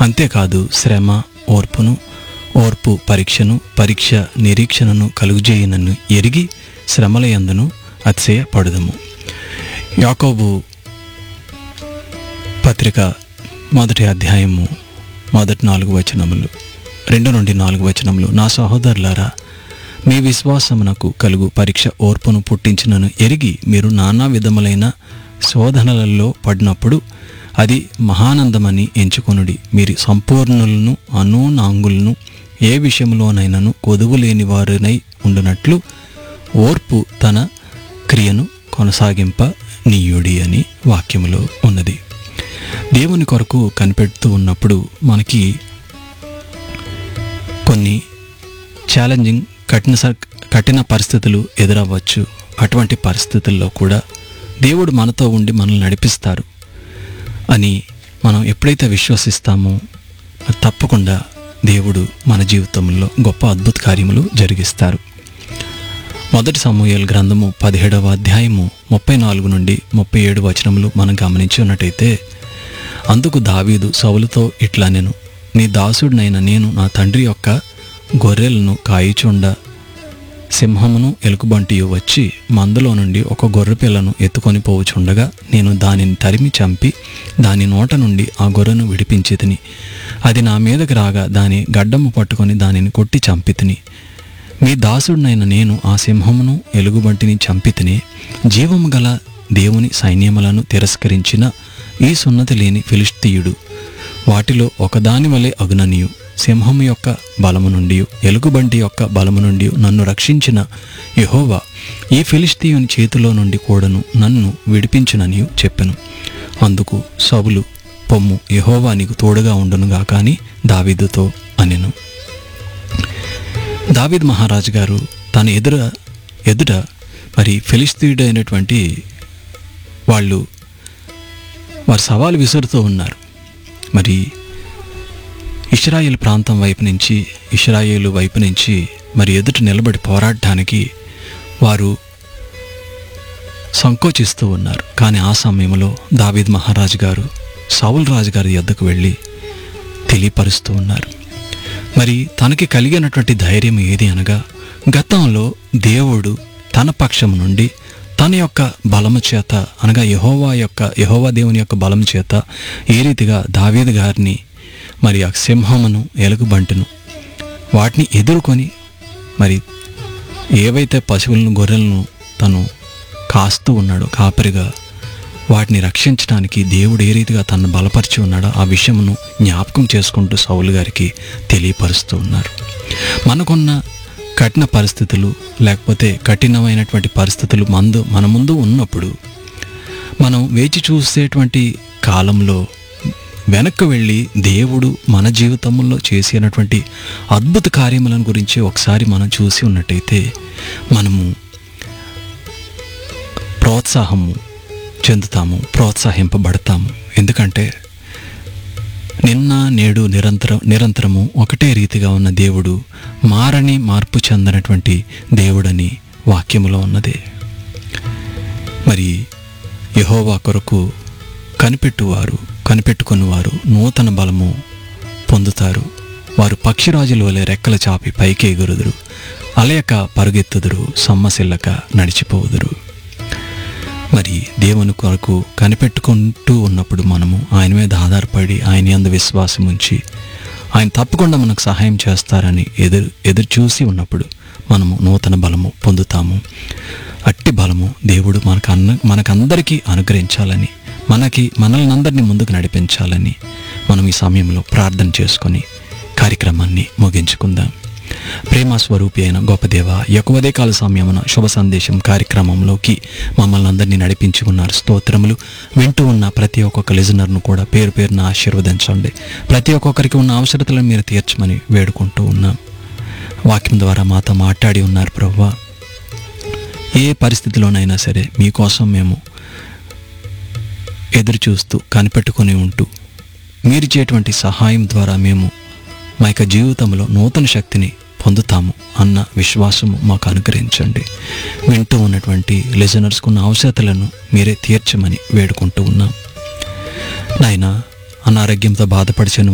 అంతేకాదు శ్రమ ఓర్పును ఓర్పు పరీక్షను పరీక్ష నిరీక్షణను కలుగుజేయనను ఎరిగి శ్రమల యందును అతిశయపడుదము యాకోబు పత్రిక మొదటి అధ్యాయము మొదటి నాలుగు వచనములు రెండు నుండి నాలుగు వచనములు నా సహోదరులారా మీ విశ్వాసమునకు కలుగు పరీక్ష ఓర్పును పుట్టించినను ఎరిగి మీరు నానా విధములైన శోధనలలో పడినప్పుడు అది మహానందమని ఎంచుకొనుడి మీరు సంపూర్ణులను అనునాంగులను ఏ విషయంలోనైనాను కొదువు లేని వారినై ఉండునట్లు ఓర్పు తన క్రియను కొనసాగింప నీయుడి అని వాక్యములో ఉన్నది దేవుని కొరకు కనిపెడుతూ ఉన్నప్పుడు మనకి కొన్ని ఛాలెంజింగ్ కఠిన స- కఠిన పరిస్థితులు ఎదురవ్వచ్చు అటువంటి పరిస్థితుల్లో కూడా దేవుడు మనతో ఉండి మనల్ని నడిపిస్తారు అని మనం ఎప్పుడైతే విశ్వసిస్తామో అది తప్పకుండా దేవుడు మన జీవితంలో గొప్ప అద్భుత కార్యములు జరిగిస్తారు మొదటి సమూహల గ్రంథము పదిహేడవ అధ్యాయము ముప్పై నాలుగు నుండి ముప్పై ఏడు వచనములు మనం గమనించి ఉన్నట్టయితే అందుకు దావీదు సౌలుతో ఇట్లా నేను నీ దాసుడినైన నేను నా తండ్రి యొక్క గొర్రెలను కాయిచుండ సింహమును ఎలుకబంటియు వచ్చి మందులో నుండి ఒక గొర్రె పిల్లను ఎత్తుకొని పోవుచుండగా నేను దానిని తరిమి చంపి దాని నోట నుండి ఆ గొర్రెను విడిపించి తిని అది నా మీదకి రాగా దాని గడ్డము పట్టుకొని దానిని కొట్టి చంపి తిని మీ దాసుడినైన నేను ఆ సింహమును ఎలుగుబంటిని చంపితిని జీవము గల దేవుని సైన్యములను తిరస్కరించిన ఈ సున్నతి లేని ఫిలిస్తీయుడు వాటిలో ఒకదాని వలె అగుననియు సింహము యొక్క బలము నుండి ఎలుగుబంటి యొక్క బలము నుండి నన్ను రక్షించిన యెహోవా ఈ ఫిలిస్తీయుని చేతిలో నుండి కూడాను నన్ను విడిపించుననియు చెప్పెను అందుకు సౌలు పొమ్ము యెహోవా నీకు తోడుగా ఉండునుగా కానీ దావీదుతో అనెను దావీద్ మహారాజు గారు తన ఎదుర ఎదుట మరి ఫిలిస్తీయుడైనటువంటి వాళ్ళు వారు సవాలు విసురుతూ ఉన్నారు మరి ఇస్రాయేల్ ప్రాంతం వైపు నుంచి ఇస్రాయేలు వైపు నుంచి మరి ఎదుట నిలబడి పోరాడటానికి వారు సంకోచిస్తూ ఉన్నారు కానీ ఆ సమయంలో దావీద్ మహారాజు గారు సౌల్ రాజు గారి యొద్దకు వెళ్ళి తెలియపరుస్తూ ఉన్నారు మరి తనకి కలిగినటువంటి ధైర్యం ఏది అనగా గతంలో దేవుడు తన పక్షం నుండి తన యొక్క బలము చేత అనగా యహోవా యొక్క యహోవా దేవుని యొక్క బలం చేత ఏ రీతిగా దావీదు గారిని మరి ఆ సింహమును ఎలుగుబంటును వాటిని ఎదుర్కొని మరి ఏవైతే పశువులను గొర్రెలను తను కాస్తూ ఉన్నాడో కాపరిగా వాటిని రక్షించడానికి దేవుడు ఏ రీతిగా తనను బలపరిచి ఉన్నాడో ఆ విషయమును జ్ఞాపకం చేసుకుంటూ సౌలు గారికి తెలియపరుస్తూ ఉన్నారు మనకున్న కఠిన పరిస్థితులు లేకపోతే కఠినమైనటువంటి పరిస్థితులు మందు మన ముందు ఉన్నప్పుడు మనం వేచి చూసేటువంటి కాలంలో వెనక్కి వెళ్ళి దేవుడు మన జీవితంలో చేసినటువంటి అద్భుత కార్యములను గురించి ఒకసారి మనం చూసి ఉన్నట్టయితే మనము ప్రోత్సాహము చెందుతాము ప్రోత్సహింపబడతాము ఎందుకంటే నిన్న నేడు నిరంతరం నిరంతరము ఒకటే రీతిగా ఉన్న దేవుడు మారని మార్పు చెందనటువంటి దేవుడని వాక్యములో ఉన్నదే మరి యహోవా కొరకు కనిపెట్టువారు కనిపెట్టుకున్నవారు నూతన బలము పొందుతారు వారు పక్షిరాజుల వలె రెక్కల చాపి పైకి ఎగురుదురు అలయక పరుగెత్తుదురు సమ్మసిల్లక నడిచిపోదురు మరి దేవుని కొరకు కనిపెట్టుకుంటూ ఉన్నప్పుడు మనము ఆయన మీద ఆధారపడి ఆయన యందు విశ్వాసం ఉంచి ఆయన తప్పకుండా మనకు సహాయం చేస్తారని ఎదురు ఎదురు చూసి ఉన్నప్పుడు మనము నూతన బలము పొందుతాము అట్టి బలము దేవుడు మనకు అన్న మనకందరికీ అనుగ్రహించాలని మనకి మనల్ని అందరినీ ముందుకు నడిపించాలని మనం ఈ సమయంలో ప్రార్థన చేసుకొని కార్యక్రమాన్ని ముగించుకుందాం ప్రేమ స్వరూపి అయిన గొప్ప దేవ ఎక్కువదే కాల సమయమున శుభ సందేశం కార్యక్రమంలోకి మమ్మల్ని అందరినీ నడిపించి ఉన్నారు స్తోత్రములు వింటూ ఉన్న ప్రతి ఒక్కొక్క లిజనర్ను కూడా పేరు పేరున ఆశీర్వదించండి ప్రతి ఒక్కొక్కరికి ఉన్న అవసరతలను మీరు తీర్చమని వేడుకుంటూ ఉన్నాం వాక్యం ద్వారా మాతో మాట్లాడి ఉన్నారు ప్రవ్వా ఏ పరిస్థితిలోనైనా సరే మీకోసం మేము ఎదురు చూస్తూ కనిపెట్టుకొని ఉంటూ మీరు చేటువంటి సహాయం ద్వారా మేము మా యొక్క జీవితంలో నూతన శక్తిని పొందుతాము అన్న విశ్వాసము మాకు అనుగ్రహించండి వింటూ ఉన్నటువంటి లిజనర్స్కు ఉన్న అవసరతలను మీరే తీర్చమని వేడుకుంటూ ఉన్నాం నాయన అనారోగ్యంతో బాధపడిచిన